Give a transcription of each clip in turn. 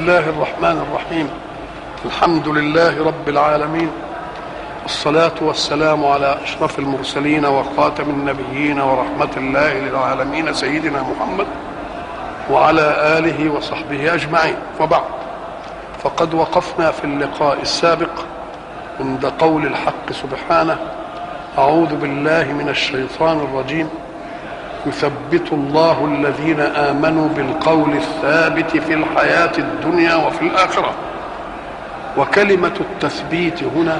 الله الرحمن الرحيم الحمد لله رب العالمين والصلاة والسلام على أشرف المرسلين وخاتم النبيين ورحمة الله للعالمين سيدنا محمد وعلى آله وصحبه أجمعين وبعد فقد وقفنا في اللقاء السابق عند قول الحق سبحانه أعوذ بالله من الشيطان الرجيم يثبت الله الذين آمنوا بالقول الثابت في الحياة الدنيا وفي الآخرة وكلمة التثبيت هنا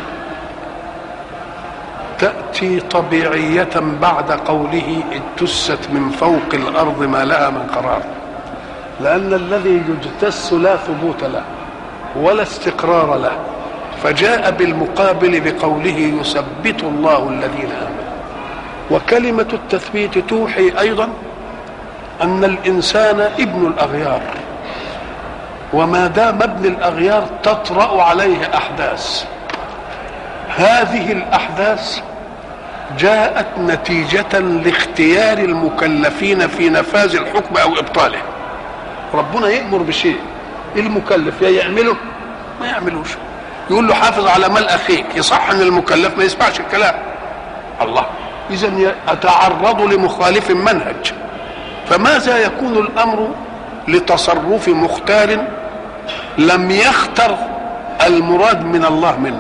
تأتي طبيعية بعد قوله اجتست من فوق الأرض ما لها من قرار لأن الذي يجتس لا ثبوت له ولا استقرار له فجاء بالمقابل بقوله يثبت الله الذين آمنوا وكلمة التثبيت توحي أيضا أن الإنسان ابن الأغيار وما دام ابن الأغيار تطرأ عليه أحداث هذه الأحداث جاءت نتيجة لاختيار المكلفين في نفاذ الحكم أو إبطاله ربنا يأمر بشيء المكلف يا يعمله ما يعملوش يقول له حافظ على مال أخيك يصح أن المكلف ما يسمعش الكلام الله إذا أتعرض لمخالف منهج فماذا يكون الأمر لتصرف مختار لم يختر المراد من الله منه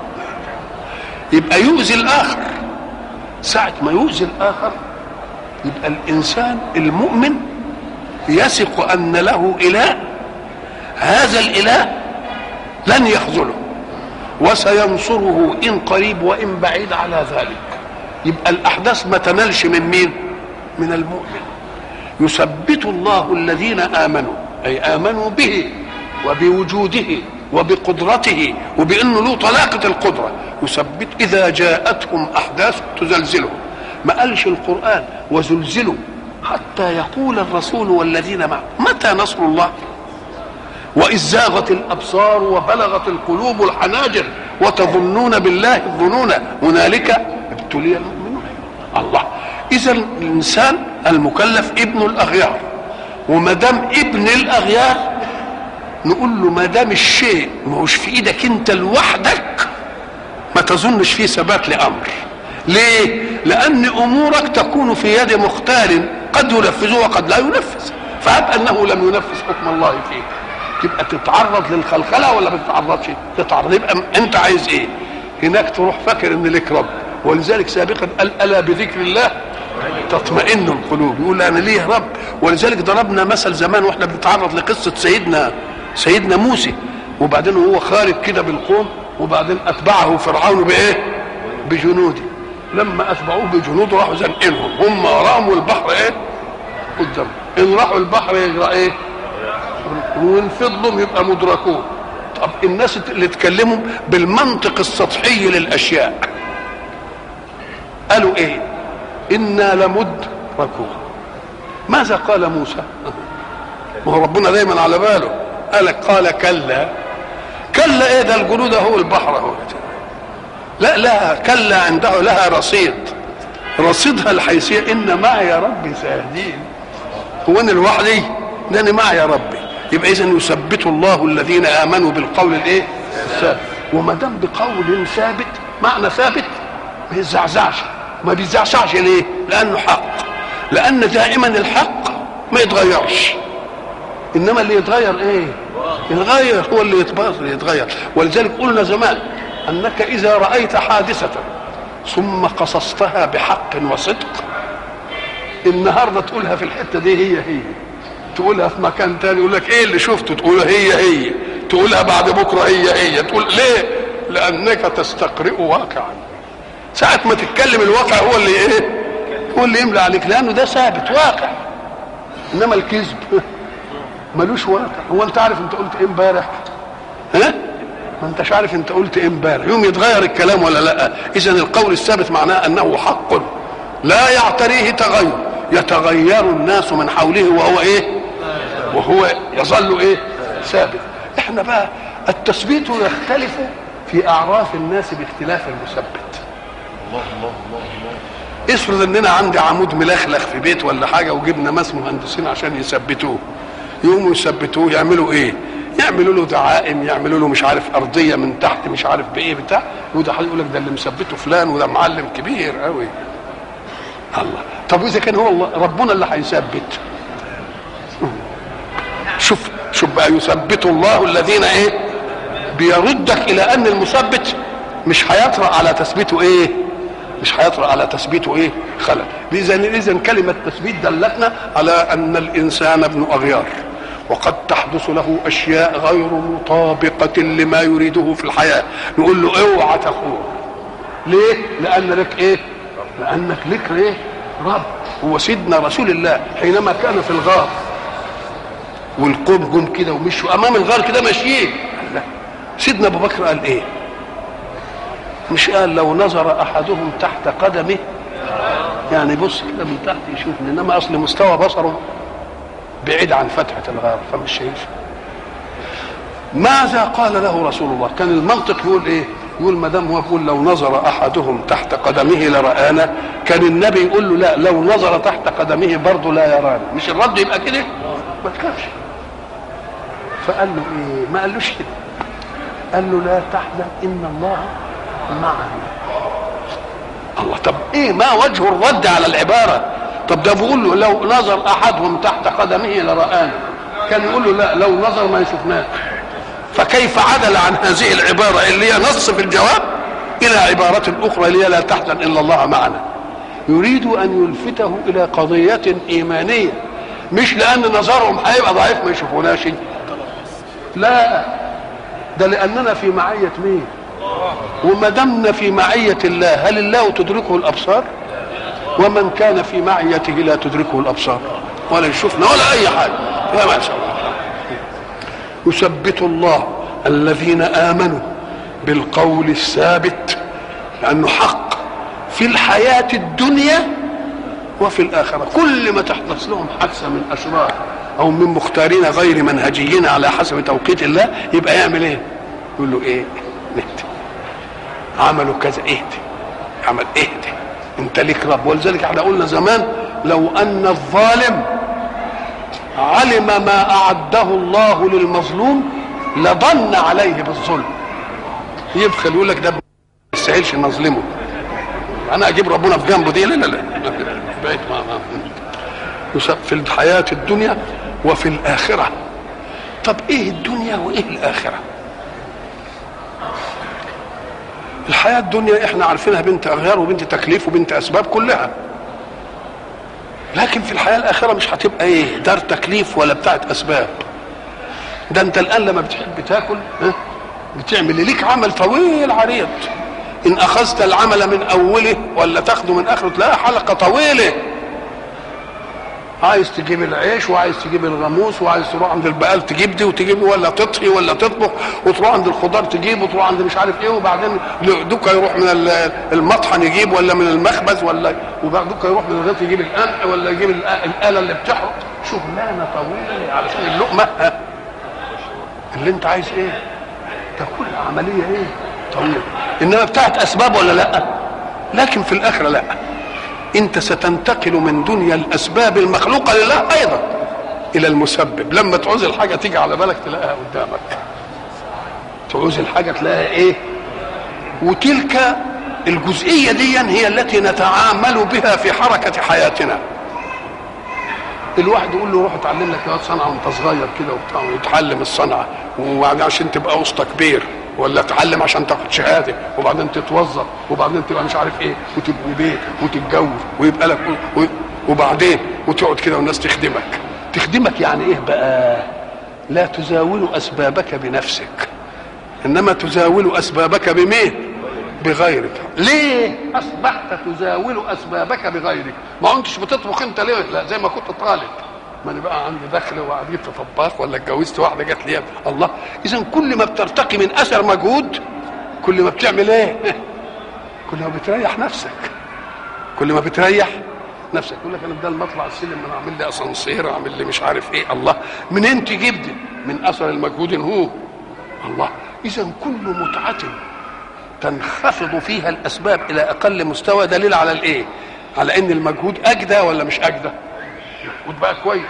يبقى يؤذي الآخر ساعة ما يؤذي الآخر يبقى الإنسان المؤمن يثق أن له إله هذا الإله لن يخذله وسينصره إن قريب وإن بعيد على ذلك يبقى الأحداث ما تنالش من مين من المؤمن يثبت الله الذين آمنوا أي آمنوا به وبوجوده وبقدرته وبأنه له طلاقة القدرة يثبت إذا جاءتهم أحداث تزلزلهم ما قالش القرآن وزلزلوا حتى يقول الرسول والذين معه متى نصر الله وإذ زاغت الأبصار وبلغت القلوب الحناجر وتظنون بالله الظنون هنالك ابتلي المؤمنون الله إذا الإنسان المكلف ابن الأغيار وما دام ابن الأغيار نقول له ما دام الشيء ما هوش في ايدك انت لوحدك ما تظنش فيه ثبات لامر ليه لان امورك تكون في يد مختار قد ينفذه وقد لا ينفذ فهب انه لم ينفذ حكم الله فيك تبقى تتعرض للخلخله ولا ما تتعرضش تتعرض يبقى انت عايز ايه هناك تروح فاكر ان لك رب ولذلك سابقا قال الا بذكر الله تطمئن القلوب يقول انا ليه رب ولذلك ضربنا مثل زمان واحنا بنتعرض لقصه سيدنا سيدنا موسى وبعدين هو خارج كده بالقوم وبعدين اتبعه فرعون بايه بجنوده لما اتبعوه بجنوده راحوا زنقينهم هم وراهم والبحر ايه قدام ان راحوا البحر يجرى ايه وان فضلوا يبقى مدركون طب الناس اللي اتكلموا بالمنطق السطحي للاشياء قالوا ايه انا لمدركون ماذا قال موسى ما هو ربنا دايما على باله قال قال كلا كلا ايه ده الجنود اهو البحر اهو لا لا كلا عنده لها رصيد رصيدها الحيثيه ان معي يا ربي سيهدين هو انا لوحدي ده انا معي يا ربي يبقى اذا يثبت الله الذين امنوا بالقول الايه الثابت وما دام بقول ثابت معنى ثابت ما يزعزعش ما بيزعزعش ليه لانه حق لان دائما الحق ما يتغيرش انما اللي يتغير ايه يتغير هو اللي يتباطل اللي يتغير ولذلك قلنا زمان انك اذا رايت حادثه ثم قصصتها بحق وصدق النهارده تقولها في الحته دي هي هي تقولها في مكان تاني يقول لك ايه اللي شفته تقولها هي هي تقولها بعد بكره هي هي تقول ليه لانك تستقرئ واقعا ساعه ما تتكلم الواقع هو اللي ايه هو اللي يملى عليك لانه ده ثابت واقع انما الكذب ملوش واقع هو انت عارف انت قلت ايه امبارح ها ما انتش عارف انت قلت ايه امبارح يوم يتغير الكلام ولا لا اذا القول الثابت معناه انه حق لا يعتريه تغير يتغير الناس من حوله وهو ايه وهو يظل ايه ثابت احنا بقى التثبيت يختلف في اعراف الناس باختلاف المثبت الله الله الله الله افرض اننا عندي عمود ملخلخ في بيت ولا حاجه وجبنا ناس مهندسين عشان يثبتوه يقوموا يثبتوه يعملوا ايه يعملوا له دعائم يعملوا له مش عارف ارضيه من تحت مش عارف بايه بتاع وده يقول لك ده اللي مثبته فلان وده معلم كبير قوي الله طب واذا كان هو الله ربنا اللي هيثبت شوف شوف بقى يثبت الله الذين ايه بيردك الى ان المثبت مش هيطرا على تثبيته ايه مش هيطرا على تثبيته ايه خلل اذا اذا كلمه تثبيت دلتنا على ان الانسان ابن اغيار وقد تحدث له اشياء غير مطابقه لما يريده في الحياه نقول له اوعى تخون ليه لان لك ايه لانك لك ايه رب هو سيدنا رسول الله حينما كان في الغار والقوم جم كده ومشوا امام الغار كده ماشيين لا. سيدنا ابو بكر قال ايه مش قال لو نظر احدهم تحت قدمه يعني بص كده من تحت يشوفني انما اصل مستوى بصره بعيد عن فتحه الغار فمش شايف ماذا قال له رسول الله كان المنطق يقول ايه يقول ما دام هو يقول لو نظر احدهم تحت قدمه لرانا كان النبي يقول له لا لو نظر تحت قدمه برضه لا يرانا مش الرد يبقى كده ما تخافش فقال له ايه ما قالوش كده قال له لا تحزن ان الله معنا الله طب ايه ما وجه الرد على العباره طب ده بيقول له لو نظر احدهم تحت قدمه لرانا كان يقول له لا لو نظر ما يشوفناش فكيف عدل عن هذه العباره اللي هي نص في الجواب الى عباره اخرى اللي هي لا تحزن الا الله معنا يريد ان يلفته الى قضيه ايمانيه مش لان نظرهم هيبقى ضعيف ما يشوفوناش لا ده لاننا في معيه مين وما دمنا في معيه الله هل الله تدركه الابصار ومن كان في معيته لا تدركه الابصار ولا يشوفنا ولا اي حاجه لا ما شاء الله يثبت الله الذين امنوا بالقول الثابت لانه حق في الحياه الدنيا وفي الاخره كل ما تحدث لهم حادثه من اشرار او من مختارين غير منهجيين على حسب توقيت الله يبقى يعمل ايه يقول له ايه نهدي عملوا كذا اهدي عمل اهدي انت ليك رب ولذلك احنا قلنا زمان لو ان الظالم علم ما اعده الله للمظلوم لظن عليه بالظلم يبخل يقول لك ده ما يستاهلش نظلمه انا اجيب ربنا في جنبه دي لا لا لا بقيت ما ما في الحياه الدنيا وفي الاخره طب ايه الدنيا وايه الاخره الحياه الدنيا احنا عارفينها بنت اغيار وبنت تكليف وبنت اسباب كلها لكن في الحياه الاخره مش هتبقى ايه دار تكليف ولا بتاعت اسباب ده انت الان لما بتحب تاكل ها بتعمل ليك عمل طويل عريض ان اخذت العمل من اوله ولا تاخده من اخره تلاقيها حلقه طويله عايز تجيب العيش وعايز تجيب الغاموس وعايز تروح عند البقال تجيب دي وتجيب ولا تطهي ولا تطبخ وتروح عند الخضار تجيب وتروح عند مش عارف ايه وبعدين دوكا يروح من المطحن يجيب ولا من المخبز ولا وبعد دوكا يروح من الغيط يجيب القمح ولا يجيب الاله اللي بتحرق شغلانه طويله علشان اللقمه اللي انت عايز ايه تاكل عمليه ايه طويله انما بتاعت اسباب ولا لا لكن في الاخره لا انت ستنتقل من دنيا الاسباب المخلوقه لله ايضا الى المسبب لما تعوز الحاجه تيجي على بالك تلاقيها قدامك تعوز الحاجه تلاقيها ايه وتلك الجزئيه دي هي التي نتعامل بها في حركه حياتنا الواحد يقول له روح اتعلم لك يا صنعه وانت صغير كده وبتاع ويتعلم الصنعه وبعدين عشان تبقى وسط كبير ولا تتعلم عشان تاخد شهاده وبعدين تتوظف وبعدين تبقى مش عارف ايه وتبني بيت وتتجوز ويبقى لك وبعدين وتقعد كده والناس تخدمك تخدمك يعني ايه بقى لا تزاول اسبابك بنفسك انما تزاول اسبابك بمين بغيرك ليه اصبحت تزاول اسبابك بغيرك ما كنتش بتطبخ انت ليه لا زي ما كنت طالب ما انا بقى عندي دخل وجبت طباخ ولا اتجوزت واحده جت لي الله اذا كل ما بترتقي من اثر مجهود كل ما بتعمل ايه كل ما بتريح نفسك كل ما بتريح نفسك يقول لك انا بدل ما اطلع السلم انا اعمل لي اسانسير اعمل لي مش عارف ايه الله منين تجيب دي من اثر المجهود هو الله اذا كل متعه تنخفض فيها الاسباب الى اقل مستوى دليل على الايه على ان المجهود اجدى ولا مش اجدى المجهود بقى كويس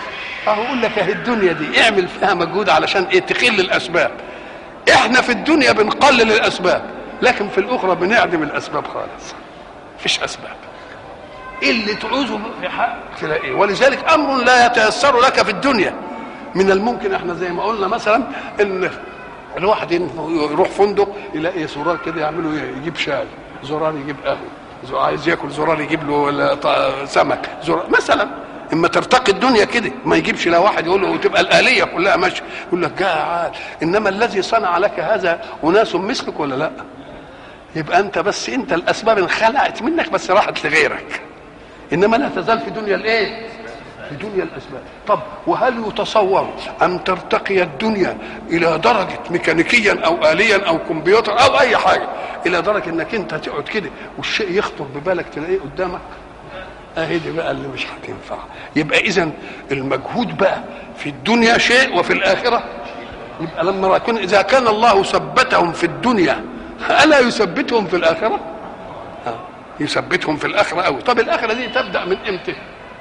فهو يقول لك اهي الدنيا دي اعمل فيها مجهود علشان ايه تقل الاسباب احنا في الدنيا بنقلل الاسباب لكن في الاخرى بنعدم الاسباب خالص مفيش اسباب اللي تعوزه في حق تلاقيه ولذلك امر لا يتيسر لك في الدنيا من الممكن احنا زي ما قلنا مثلا ان الواحد يروح فندق يلاقي زرار كده يعملوا ايه يجيب شاي زرار يجيب قهوه زرار عايز ياكل زرار يجيب له ط- سمك زرار مثلا اما ترتقي الدنيا كده ما يجيبش لا واحد يقول له وتبقى الاليه كلها ماشيه يقول لك جاء عاد انما الذي صنع لك هذا اناس مثلك ولا لا يبقى انت بس انت الاسباب انخلعت منك بس راحت لغيرك انما لا تزال في دنيا الايه في دنيا الاسباب طب وهل يتصور ان ترتقي الدنيا الى درجه ميكانيكيا او اليا او كمبيوتر او اي حاجه الى درجه انك انت تقعد كده والشيء يخطر ببالك تلاقيه قدامك اهي دي بقى اللي مش هتنفع يبقى اذا المجهود بقى في الدنيا شيء وفي الاخره يبقى لما يكون اذا كان الله ثبتهم في الدنيا الا يثبتهم في الاخره آه. يثبتهم في الاخره قوي طب الاخره دي تبدا من امتى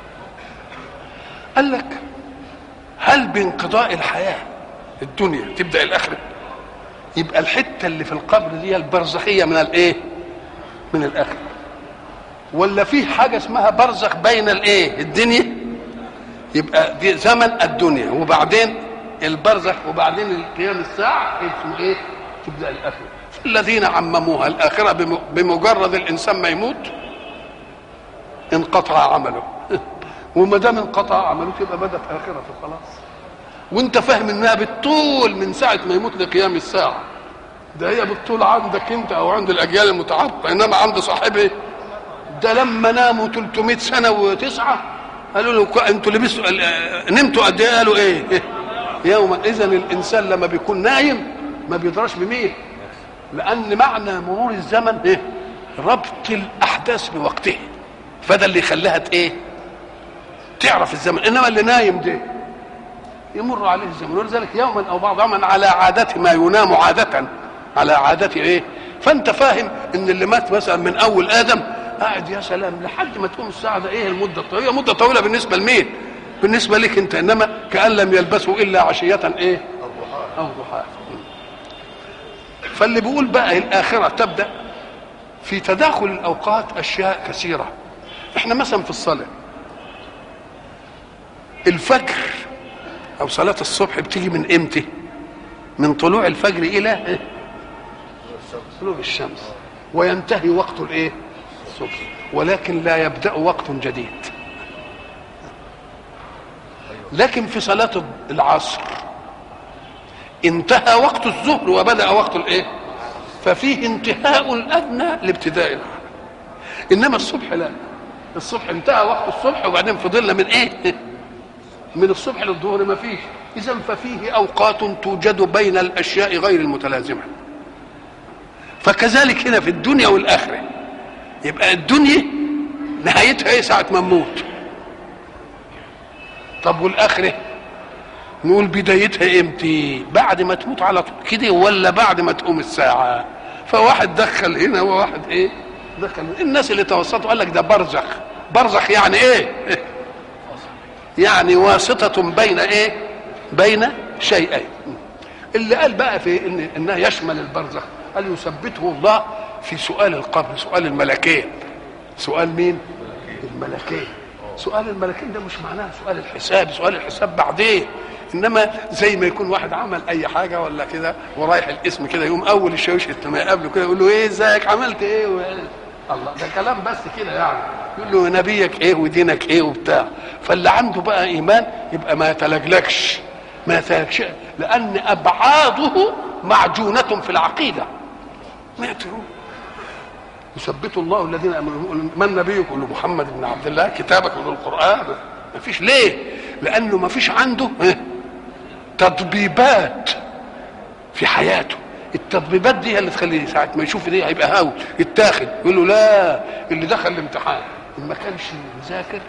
قال لك هل بانقضاء الحياه الدنيا تبدا الاخره يبقى الحته اللي في القبر دي البرزخيه من الايه من الاخره ولا في حاجه اسمها برزخ بين الايه الدنيا يبقى دي زمن الدنيا وبعدين البرزخ وبعدين قيام الساعه اسمه ايه تبدا الاخره الذين عمموها الاخره بم- بمجرد الانسان ما يموت انقطع عمله وما دام انقطع عمله تبقى بدات اخرته خلاص وانت فاهم انها بالطول من ساعه ما يموت لقيام الساعه ده هي بالطول عندك انت او عند الاجيال المتعاقبه انما عند صاحبه ده لما ناموا 300 سنه وتسعه قالوا له ك- انتوا لبستوا ال- نمتوا قد ايه قالوا ايه يوما اذا الانسان لما بيكون نايم ما بيدراش بمين لان معنى مرور الزمن ايه ربط الاحداث بوقته فده اللي يخليها ت- ايه تعرف الزمن انما اللي نايم ده يمر عليه الزمن ولذلك يوما او بعض يوما على عادة ما ينام عادة على عادة ايه فانت فاهم ان اللي مات مثلا من اول ادم قاعد يا سلام لحد ما تقوم الساعه ده ايه المده الطويله مده طويله بالنسبه لمين بالنسبه لك انت انما كان لم يلبسوا الا عشيه ايه او ضحاها فاللي بيقول بقى الاخره تبدا في تداخل الاوقات اشياء كثيره احنا مثلا في الصلاه الفجر او صلاه الصبح بتيجي من امتى من طلوع الفجر الى إيه؟ طلوع الشمس وينتهي وقت الايه الصبح ولكن لا يبدا وقت جديد لكن في صلاه العصر انتهى وقت الظهر وبدا وقت الايه ففيه انتهاء ادنى لابتداء العمل انما الصبح لا الصبح انتهى وقت الصبح وبعدين فضلنا من ايه من الصبح للظهر ما فيش اذا ففيه اوقات توجد بين الاشياء غير المتلازمه فكذلك هنا في الدنيا والاخره يبقى الدنيا نهايتها ايه ساعه ما نموت طب والاخره نقول بدايتها امتى بعد ما تموت على طول كده ولا بعد ما تقوم الساعه فواحد دخل هنا وواحد ايه دخل الناس اللي توسطوا قال لك ده برزخ برزخ يعني ايه يعني واسطة بين ايه بين شيئين اللي قال بقى في ان انها يشمل البرزخ قال يثبته الله في سؤال القبر سؤال الملكين سؤال مين الملكين سؤال الملكين ده مش معناه سؤال الحساب سؤال الحساب بعدين انما زي ما يكون واحد عمل اي حاجه ولا كده ورايح الاسم كده يقوم اول الشاويش لما يقابله كده يقول له ايه ازيك عملت ايه و... الله ده كلام بس كده يعني يقول له نبيك ايه ودينك ايه وبتاع فاللي عنده بقى ايمان يبقى ما يتلجلجش ما يتلجلجش لان ابعاده معجونه في العقيده ما يعتروه يثبت الله الذين امنوا من نبيك يقول له محمد بن عبد الله كتابك يقول له القران ما فيش ليه لانه ما فيش عنده إيه؟ تطبيبات في حياته التطبيبات دي هي اللي تخليه ساعه ما يشوف دي هيبقى هاوي يتاخد يقول له لا اللي دخل الامتحان اللي ما كانش مذاكر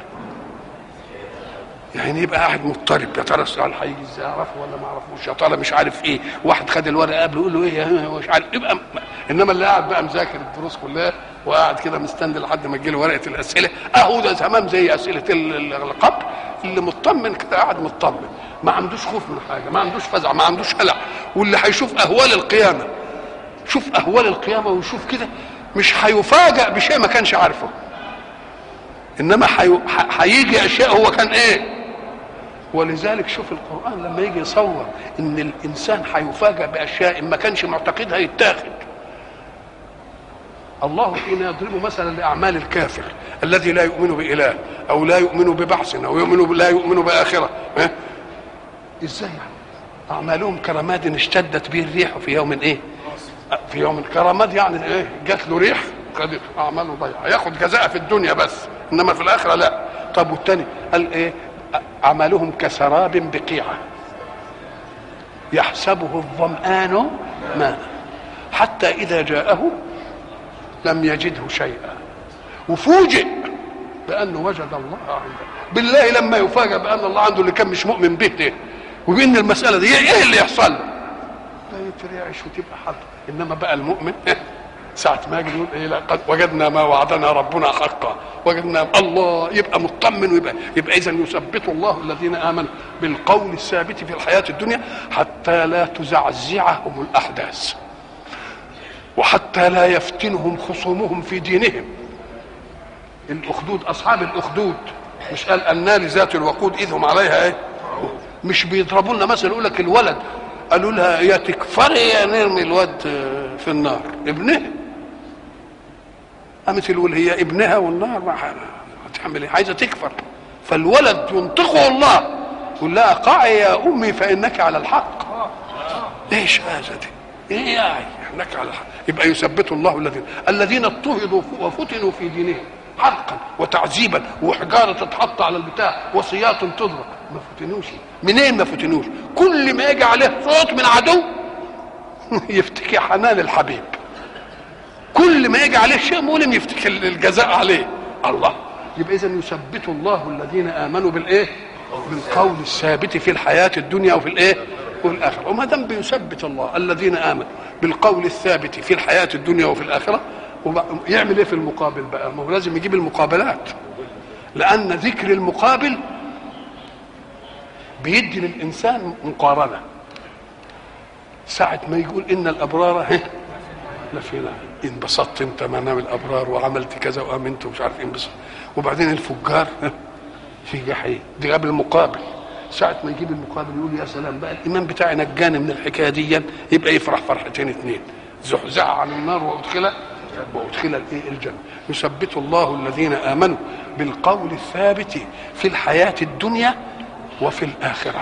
يعني يبقى قاعد مضطرب يا ترى السؤال هيجي ازاي اعرفه ولا ما اعرفوش يا ترى مش عارف ايه واحد خد الورقه قبله يقول له ايه مش عارف يبقى انما اللي قاعد بقى مذاكر الدروس كلها وقاعد كده مستني لحد ما تجي له ورقه الاسئله اهو ده تمام زي اسئله ال- ال- القبر اللي مطمن كده قاعد مطمن ما عندوش خوف من حاجه ما عندوش فزع ما عندوش هلع واللي هيشوف اهوال القيامه شوف اهوال القيامه ويشوف كده مش هيفاجأ بشيء ما كانش عارفه انما حي- ح- هيجي اشياء هو كان ايه ولذلك شوف القران لما يجي يصور ان الانسان هيفاجأ باشياء ما كانش معتقدها يتاخد الله حين يضرب مثلا لاعمال الكافر الذي لا يؤمن باله او لا يؤمن ببعث او يؤمن لا يؤمن باخره ها؟ ازاي يعني اعمالهم كرماد اشتدت به الريح في يوم ايه في يوم كرماد يعني ايه جات له ريح قد اعماله ضيعه ياخد جزاء في الدنيا بس انما في الاخره لا طب والتاني قال ايه اعمالهم كسراب بقيعه يحسبه الظمآن ماء حتى إذا جاءه لم يجده شيئا وفوجئ بأنه وجد الله عنده بالله لما يفاجأ بأن الله عنده اللي كان مش مؤمن به ده وبأن المسألة دي إيه اللي يحصل له؟ لا يترعش وتبقى حد إنما بقى المؤمن ساعة ما يجي يقول إيه لقد وجدنا ما وعدنا ربنا حقا وجدنا الله يبقى مطمن ويبقى يبقى إذا يثبت الله الذين آمنوا بالقول الثابت في الحياة الدنيا حتى لا تزعزعهم الأحداث وحتى لا يفتنهم خصومهم في دينهم الأخدود أصحاب الأخدود مش قال النار ذات الوقود إذ هم عليها إيه مش بيضربوا لنا مثلا يقول لك الولد قالوا لها يا تكفري يا نرمي الواد في النار ابنها قامت تقول هي ابنها والنار ما هتعمل ايه عايزه تكفر فالولد ينطقه الله يقول لها قعي يا امي فانك على الحق ايش هذا دي ايه يعني انك على الحق يبقى يثبت الله الذين الذين اضطهدوا وفتنوا في دينهم حرقا وتعذيبا وحجاره تتحط على البتاع وصياط تضرب ما فتنوش منين ما فتنوش كل ما يجي عليه صوت من عدو يفتكي حنان الحبيب كل ما يجي عليه شيء مؤلم يفتكر الجزاء عليه الله يبقى اذا يثبت الله الذين امنوا بالايه بالقول الثابت في الحياه الدنيا وفي الايه والاخره وما دام بيثبت الله الذين امنوا بالقول الثابت في الحياه الدنيا وفي الاخره يعمل ايه في المقابل بقى ما هو لازم يجيب المقابلات لان ذكر المقابل بيدي للانسان مقارنه ساعه ما يقول ان الابرار لفي نعيم انبسطت انت منام الابرار وعملت كذا وامنت ومش عارف انبسط وبعدين الفجار في جحيم دي قبل المقابل ساعة ما يجيب المقابل يقول يا سلام بقى الإيمان بتاعي نجاني من الحكاية دي يبقى يفرح فرحتين اتنين زحزح عن النار وأدخل وأدخل الإيه الجنة يثبت الله الذين آمنوا بالقول الثابت في الحياة الدنيا وفي الآخرة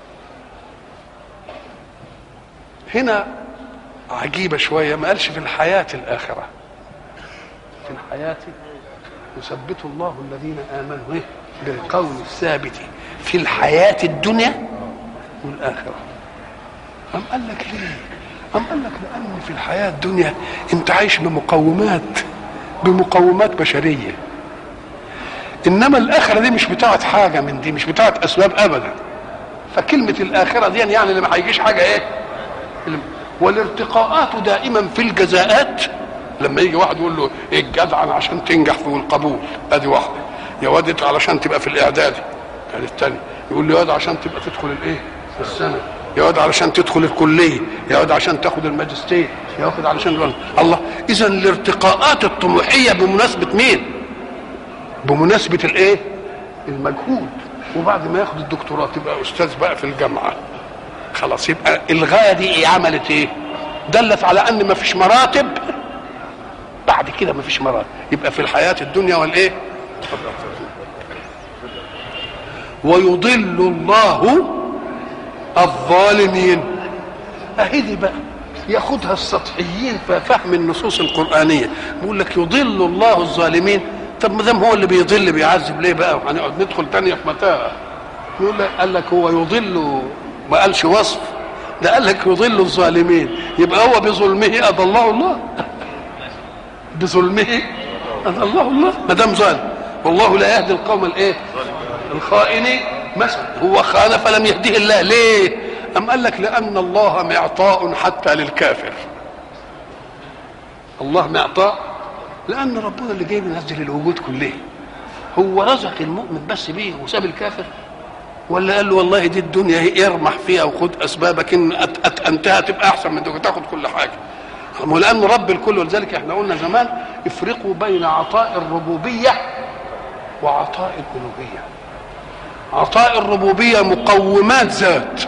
هنا عجيبة شوية ما قالش في الحياة الآخرة في الحياة يثبت الله الذين آمنوا إيه؟ بالقول الثابت في الحياة الدنيا والآخرة أم قال لك ليه أم قال لك لأن في الحياة الدنيا أنت عايش بمقومات بمقومات بشرية إنما الآخرة دي مش بتاعت حاجة من دي مش بتاعت أسباب أبدا فكلمة الآخرة دي يعني اللي ما هيجيش حاجة إيه والارتقاءات دائما في الجزاءات لما يجي واحد يقول له ايه الجدع عشان تنجح في القبول ادي واحده يا واد علشان تبقى في الاعدادي ادي الثاني يقول له يا واد عشان تبقى تدخل الايه في السنه يا واد علشان تدخل الكليه يا واد عشان تاخد الماجستير يا واد علشان الله اذا الارتقاءات الطموحيه بمناسبه مين بمناسبه الايه المجهود وبعد ما ياخد الدكتوراه تبقى استاذ بقى في الجامعه خلاص يبقى الغايه دي ايه عملت ايه دلت على ان ما فيش مراتب بعد كده ما فيش مراتب يبقى في الحياه الدنيا والايه ويضل الله الظالمين اهي دي بقى ياخدها السطحيين في فهم النصوص القرانيه بيقول لك يضل الله الظالمين طب ما دام هو اللي بيضل بيعذب ليه بقى وهنقعد ندخل تانية في متاهه يقول لك قال لك هو يضل ما قالش وصف ده قال لك يضل الظالمين يبقى هو بظلمه اضله الله بظلمه اضله الله ما دام ظالم والله لا يهدي القوم الايه الخائنين مثلا هو خان فلم يهديه الله ليه ام قال لك لان الله معطاء حتى للكافر الله معطاء لان ربنا اللي جاي منزل الوجود كله هو رزق المؤمن بس بيه وساب الكافر ولا قال له والله دي الدنيا هي ارمح فيها وخد اسبابك ان أت أت انتهى تبقى احسن من دول تاخد كل حاجه ولان رب الكل ولذلك احنا قلنا زمان افرقوا بين عطاء الربوبيه وعطاء الالوهيه عطاء الربوبيه مقومات ذات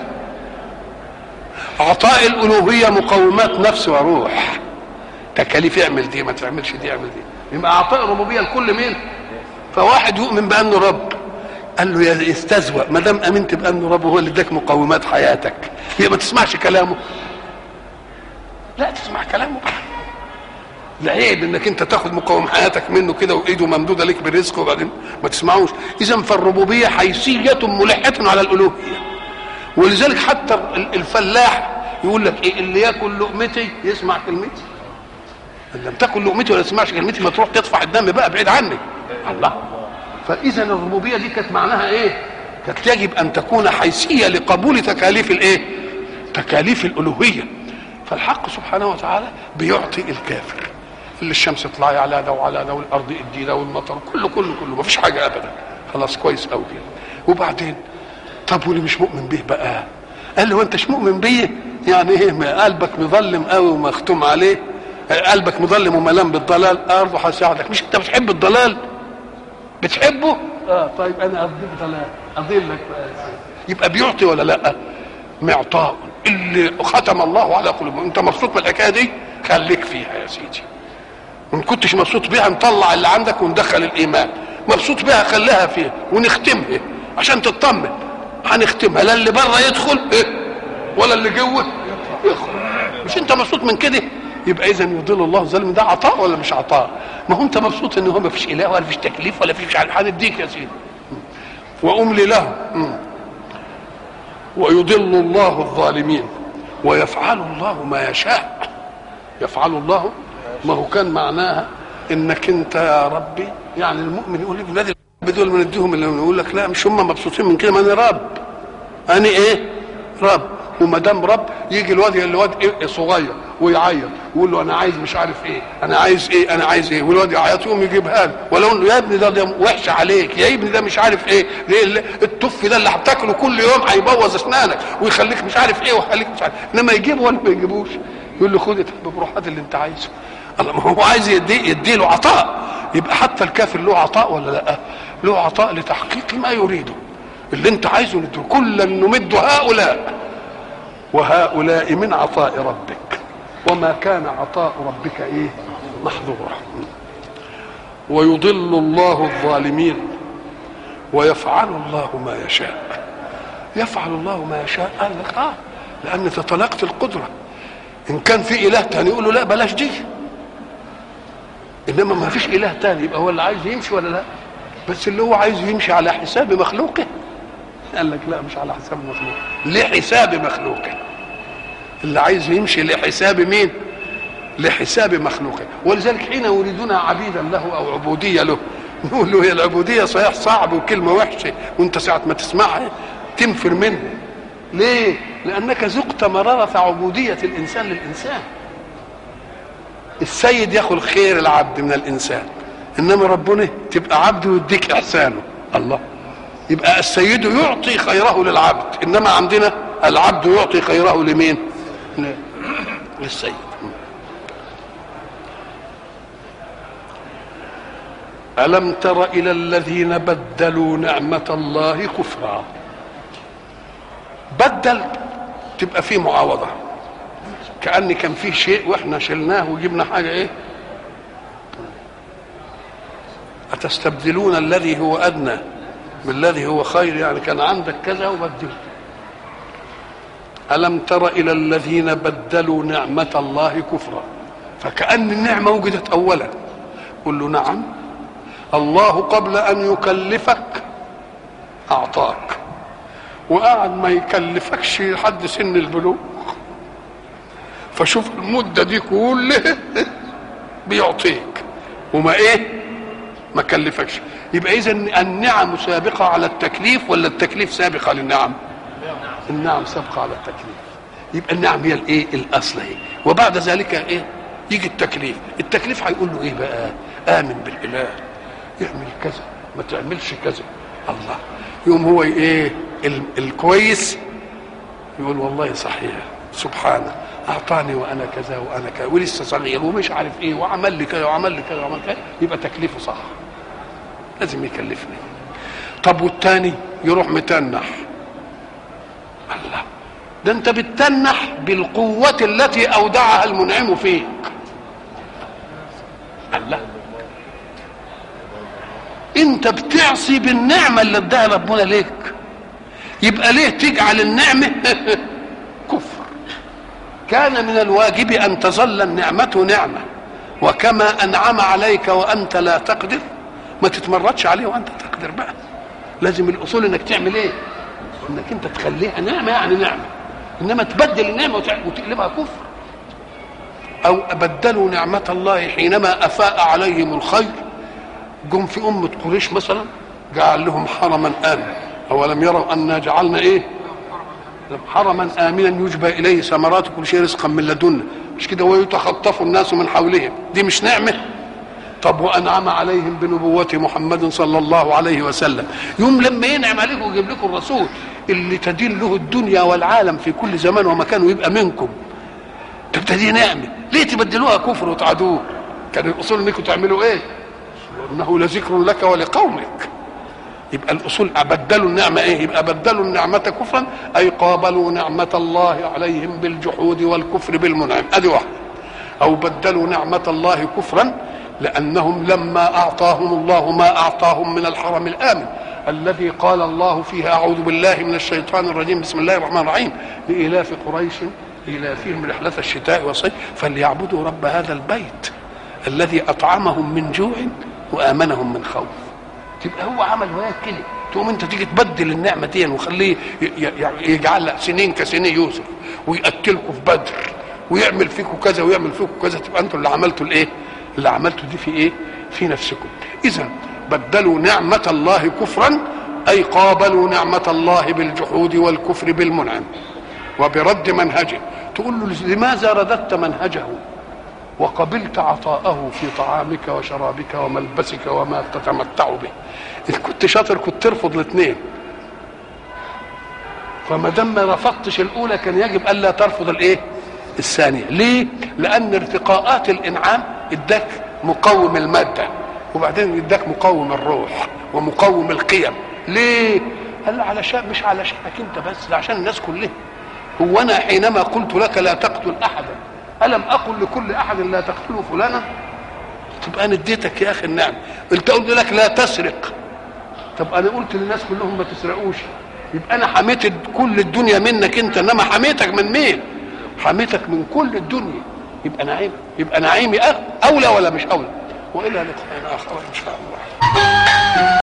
عطاء الالوهيه مقومات نفس وروح تكاليف اعمل دي ما تعملش دي اعمل دي يبقى عطاء الربوبيه لكل مين فواحد يؤمن بانه رب قال له يا استزوأ ما دام امنت بانه رب هو اللي اداك مقومات حياتك يبقى ما تسمعش كلامه لا تسمع كلامه بقى العيب انك انت تاخد مقوم حياتك منه كده وايده ممدوده لك بالرزق وبعدين ما تسمعوش اذا فالربوبيه حيثيه ملحه على الالوهيه ولذلك حتى الفلاح يقول لك ايه اللي ياكل لقمتي يسمع كلمتي ان لم تاكل لقمتي ولا تسمعش كلمتي ما تروح تطفح الدم بقى بعيد عني الله فاذا الربوبيه دي كانت معناها ايه كانت يجب ان تكون حيثيه لقبول تكاليف الايه تكاليف الالوهيه فالحق سبحانه وتعالى بيعطي الكافر اللي الشمس تطلعي على ده وعلى ده والارض ادي ده والمطر كله كله كله ما فيش حاجه ابدا خلاص كويس قوي كده وبعدين طب واللي مش مؤمن به بقى قال له انت مش مؤمن بيه يعني ايه ما قلبك مظلم قوي ومختوم عليه قلبك مظلم وملام بالضلال برضه هساعدك مش انت بتحب الضلال بتحبه اه طيب انا اديك ضلال اضلك بقى يبقى بيعطي ولا لا معطاء اللي ختم الله على قلوبهم انت مبسوط بالحكايه دي خليك فيها يا سيدي وان كنتش مبسوط بيها نطلع اللي عندك وندخل الايمان مبسوط بيها خليها فيها ونختمها عشان تطمن هنختمها لا اللي بره يدخل إيه؟ ولا اللي جوه يخرج مش انت مبسوط من كده يبقى اذا يضل الله الظالم ده عطاء ولا مش عطاء ما هو انت مبسوط ان هو ما فيش اله ولا فيش تكليف ولا فيش عارف هنديك يا سيدي واملي له ويضل الله الظالمين ويفعل الله ما يشاء يفعل الله ما هو كان معناها انك انت يا ربي يعني المؤمن يقول لي بلاد دول من اديهم اللي يقول لك لا مش هم مبسوطين من كده ما انا رب انا ايه رب وما دام رب يجي الواد الواد إيه صغير ويعيط ويقول له انا عايز مش عارف ايه انا عايز ايه انا عايز ايه والواد يعيط يقوم يجيبها له ولو انه يا ابني ده, ده وحش عليك يا ابني ده مش عارف ايه ليه التف ده اللي هتاكله كل يوم هيبوظ اسنانك ويخليك مش عارف ايه ويخليك مش عارف انما يجيبه ولا ما يجيبوش يقول له خد بروح هات اللي انت عايزه الله ما هو عايز يدي يدي له عطاء يبقى حتى الكافر له عطاء ولا لا له عطاء لتحقيق ما يريده اللي انت عايزه نديه كلا نمد هؤلاء وهؤلاء من عطاء ربك وما كان عطاء ربك ايه محظورا ويضل الله الظالمين ويفعل الله ما يشاء يفعل الله ما يشاء قال لك اه لان تطلقت القدره ان كان في اله تاني يقول له لا بلاش دي انما ما فيش اله تاني يبقى هو اللي عايز يمشي ولا لا بس اللي هو عايز يمشي على حساب مخلوقه قال لك لا مش على حساب مخلوقه لحساب مخلوقه اللي عايز يمشي لحساب مين لحساب مخلوقه ولذلك حين يريدون عبيدا له او عبوديه له نقول له هي العبوديه صحيح صعب وكلمه وحشه وانت ساعه ما تسمعها تنفر منها ليه لانك ذقت مراره عبوديه الانسان للانسان السيد ياخذ خير العبد من الانسان انما ربنا تبقى عبد ويديك احسانه الله يبقى السيد يعطي خيره للعبد انما عندنا العبد يعطي خيره لمين للسيد ألم تر إلى الذين بدلوا نعمة الله كفرا بدل تبقى فيه معاوضة كأن كان فيه شيء وإحنا شلناه وجبنا حاجة إيه أتستبدلون الذي هو أدنى بالذي هو خير يعني كان عندك كذا وبدلت ألم تر إلى الذين بدلوا نعمة الله كفرا فكأن النعمة وجدت أولا قل له نعم الله قبل أن يكلفك أعطاك وقعد ما يكلفكش لحد سن البلوغ فشوف المدة دي كلها بيعطيك وما ايه ما كلفكش يبقى اذا النعم سابقة على التكليف ولا التكليف سابقة للنعم النعم سابقة على التكليف يبقى النعم هي الايه الاصل ايه وبعد ذلك ايه يجي التكليف التكليف هيقول له ايه بقى امن بالاله اعمل كذا ما تعملش كذا الله يوم هو ايه ال- الكويس يقول والله صحيح سبحانه اعطاني وانا كذا وانا كذا ولسه صغير ومش عارف ايه وعمل لي كذا وعمل لي كذا وعمل كذا يبقى تكليفه صح لازم يكلفني طب والتاني يروح متنح الله ده انت بتتنح بالقوة التي اودعها المنعم فيك الله انت بتعصي بالنعمة اللي اداها ربنا ليك يبقى ليه تجعل النعمة كفر كان من الواجب ان تظل النعمة نعمة وكما انعم عليك وانت لا تقدر ما تتمردش عليه وانت تقدر بقى لازم الاصول انك تعمل ايه انك انت تخليها نعمه يعني نعمه انما تبدل النعمه وتع- وتقلبها كفر او بدلوا نعمه الله حينما افاء عليهم الخير جم في امه قريش مثلا جعل لهم حرما امنا اولم يروا انا جعلنا ايه حرما امنا يجبى اليه ثمرات كل شيء رزقا من لدنا مش كده ويتخطف الناس من حولهم دي مش نعمه طب وانعم عليهم بنبوة محمد صلى الله عليه وسلم يوم لما ينعم عليكم ويجيب لكم الرسول اللي تدين له الدنيا والعالم في كل زمان ومكان ويبقى منكم تبقى دي نعمه ليه تبدلوها كفر وتعدوه كان الاصول انكم تعملوا ايه انه لذكر لك ولقومك يبقى الاصول بدلوا النعمه ايه يبقى بدلوا النعمه كفرا اي قابلوا نعمه الله عليهم بالجحود والكفر بالمنعم ادي واحده او بدلوا نعمه الله كفرا لانهم لما اعطاهم الله ما اعطاهم من الحرم الامن الذي قال الله فيه اعوذ بالله من الشيطان الرجيم بسم الله الرحمن الرحيم لالاف قريش الافهم رحله الشتاء والصيف فليعبدوا رب هذا البيت الذي اطعمهم من جوع وامنهم من خوف تبقى هو عمل وياك كده تقوم انت تيجي تبدل النعمه دي وخليه ي- ي- يجعل سنين كسنين يوسف ويقتلكم في بدر ويعمل فيكم كذا ويعمل فيكم كذا تبقى انتوا اللي عملتوا الايه؟ اللي عملتوا دي في ايه؟ في نفسكم. اذا بدلوا نعمه الله كفرا اي قابلوا نعمه الله بالجحود والكفر بالمنعم وبرد منهجه تقول له لماذا رددت منهجه وقبلت عطاءه في طعامك وشرابك وملبسك وما تتمتع به إذا كنت شاطر كنت ترفض الاثنين فما دام ما رفضتش الاولى كان يجب الا ترفض الايه الثانيه ليه لان ارتقاءات الانعام اداك مقوم الماده وبعدين اداك مقوم الروح ومقوم القيم ليه قال له علشان مش علشانك انت بس ده عشان الناس كلها هو انا حينما قلت لك لا تقتل احدا الم اقل لكل احد لا تقتلوا فلانا تبقى انا اديتك يا اخي النعم قلت قلت لك لا تسرق طب انا قلت للناس كلهم ما تسرقوش يبقى انا حميت كل الدنيا منك انت انما حميتك من مين حميتك من كل الدنيا يبقى نعيم يبقى نعيمي أه- اولى ولا مش اولى والى لقاء اخر ان شاء الله